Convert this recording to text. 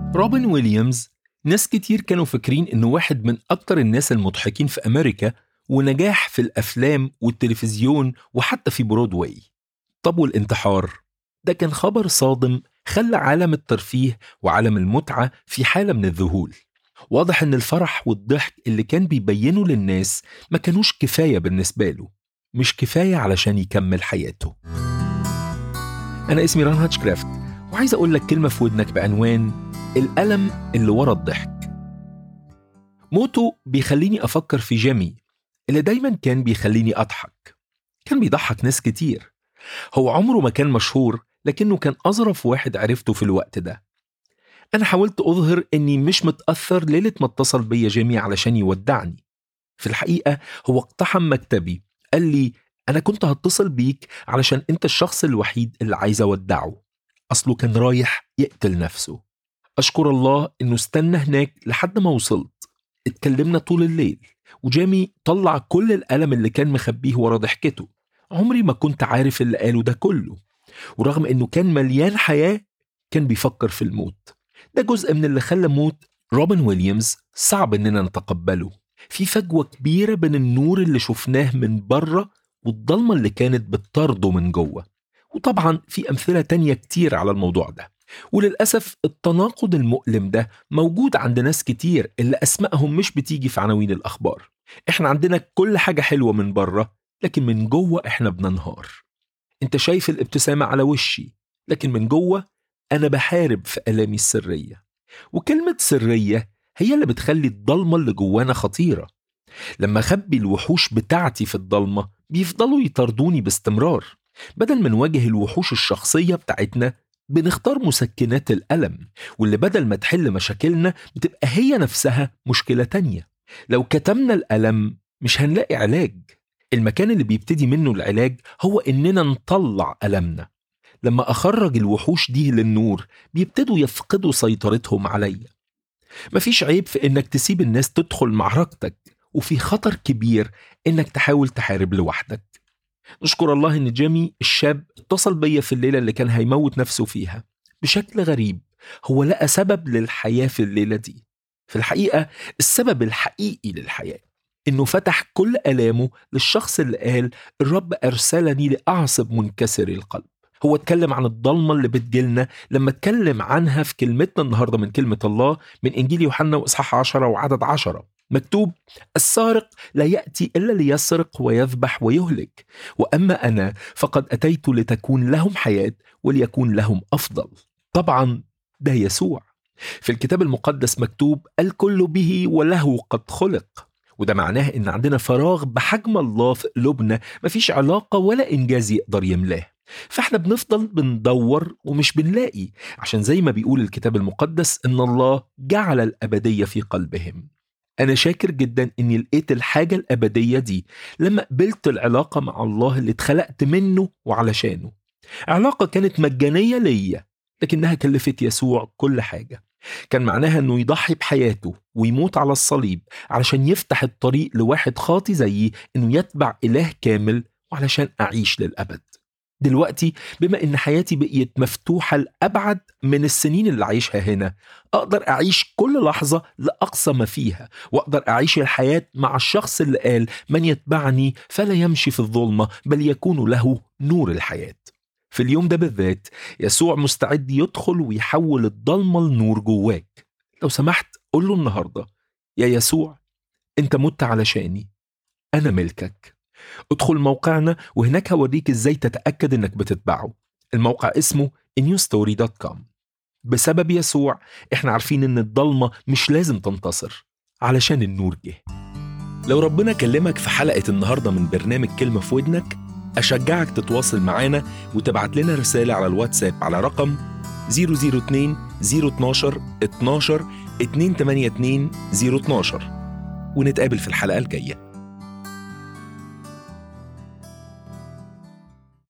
روبن ويليامز ناس كتير كانوا فاكرين انه واحد من اكتر الناس المضحكين في امريكا ونجاح في الافلام والتلفزيون وحتى في برودواي طب والانتحار ده كان خبر صادم خلى عالم الترفيه وعالم المتعة في حالة من الذهول واضح ان الفرح والضحك اللي كان بيبينه للناس ما كانوش كفاية بالنسبة له مش كفاية علشان يكمل حياته أنا اسمي ران هاتشكرافت وعايز أقول لك كلمة في ودنك بعنوان الألم اللي ورا الضحك موته بيخليني أفكر في جيمي اللي دايما كان بيخليني أضحك كان بيضحك ناس كتير هو عمره ما كان مشهور لكنه كان أظرف واحد عرفته في الوقت ده أنا حاولت أظهر إني مش متأثر ليلة ما اتصل بيا جيمي علشان يودعني في الحقيقة هو اقتحم مكتبي قال لي أنا كنت هتصل بيك علشان أنت الشخص الوحيد اللي عايز أودعه أصله كان رايح يقتل نفسه أشكر الله إنه استنى هناك لحد ما وصلت اتكلمنا طول الليل وجيمي طلع كل الألم اللي كان مخبيه ورا ضحكته عمري ما كنت عارف اللي قاله ده كله ورغم إنه كان مليان حياة كان بيفكر في الموت ده جزء من اللي خلى موت روبن ويليامز صعب إننا نتقبله في فجوة كبيرة بين النور اللي شفناه من بره والضلمة اللي كانت بتطارده من جوه وطبعا في أمثلة تانية كتير على الموضوع ده وللأسف التناقض المؤلم ده موجود عند ناس كتير اللي أسمائهم مش بتيجي في عناوين الأخبار إحنا عندنا كل حاجة حلوة من بره لكن من جوه إحنا بننهار أنت شايف الابتسامة على وشي لكن من جوه أنا بحارب في ألامي السرية وكلمة سرية هي اللي بتخلي الضلمة اللي جوانا خطيرة لما أخبي الوحوش بتاعتي في الضلمة بيفضلوا يطاردوني باستمرار بدل ما نواجه الوحوش الشخصية بتاعتنا بنختار مسكنات الألم واللي بدل ما تحل مشاكلنا بتبقى هي نفسها مشكلة تانية لو كتمنا الألم مش هنلاقي علاج المكان اللي بيبتدي منه العلاج هو إننا نطلع ألمنا لما أخرج الوحوش دي للنور بيبتدوا يفقدوا سيطرتهم عليا مفيش عيب في إنك تسيب الناس تدخل معركتك وفي خطر كبير إنك تحاول تحارب لوحدك نشكر الله إن جيمي الشاب اتصل بيا في الليلة اللي كان هيموت نفسه فيها بشكل غريب هو لقى سبب للحياة في الليلة دي في الحقيقة السبب الحقيقي للحياة إنه فتح كل آلامه للشخص اللي قال الرب أرسلني لأعصب منكسر القلب هو اتكلم عن الضلمة اللي بتجيلنا لما اتكلم عنها في كلمتنا النهاردة من كلمة الله من إنجيل يوحنا وإصحاح عشرة وعدد عشرة مكتوب السارق لا يأتي إلا ليسرق ويذبح ويهلك وأما أنا فقد أتيت لتكون لهم حياة وليكون لهم أفضل طبعا ده يسوع في الكتاب المقدس مكتوب الكل به وله قد خلق وده معناه ان عندنا فراغ بحجم الله في قلوبنا مفيش علاقة ولا إنجاز يقدر يملاه فاحنا بنفضل بندور ومش بنلاقي عشان زي ما بيقول الكتاب المقدس ان الله جعل الأبدية في قلبهم أنا شاكر جدا إني لقيت الحاجة الأبدية دي لما قبلت العلاقة مع الله اللي اتخلقت منه وعلشانه علاقة كانت مجانية ليا لكنها كلفت يسوع كل حاجة كان معناها انه يضحي بحياته ويموت على الصليب علشان يفتح الطريق لواحد خاطي زيي انه يتبع اله كامل وعلشان اعيش للابد دلوقتي بما ان حياتي بقيت مفتوحه لابعد من السنين اللي عايشها هنا اقدر اعيش كل لحظه لاقصى ما فيها واقدر اعيش الحياه مع الشخص اللي قال من يتبعني فلا يمشي في الظلمه بل يكون له نور الحياه في اليوم ده بالذات يسوع مستعد يدخل ويحول الضلمه لنور جواك لو سمحت قول له النهارده يا يسوع انت مت علشاني انا ملكك ادخل موقعنا وهناك هوريك ازاي تتأكد انك بتتبعه الموقع اسمه newstory.com بسبب يسوع احنا عارفين ان الضلمة مش لازم تنتصر علشان النور جه لو ربنا كلمك في حلقة النهاردة من برنامج كلمة في ودنك أشجعك تتواصل معانا وتبعت لنا رسالة على الواتساب على رقم 002 012 12 282 012 ونتقابل في الحلقة الجاية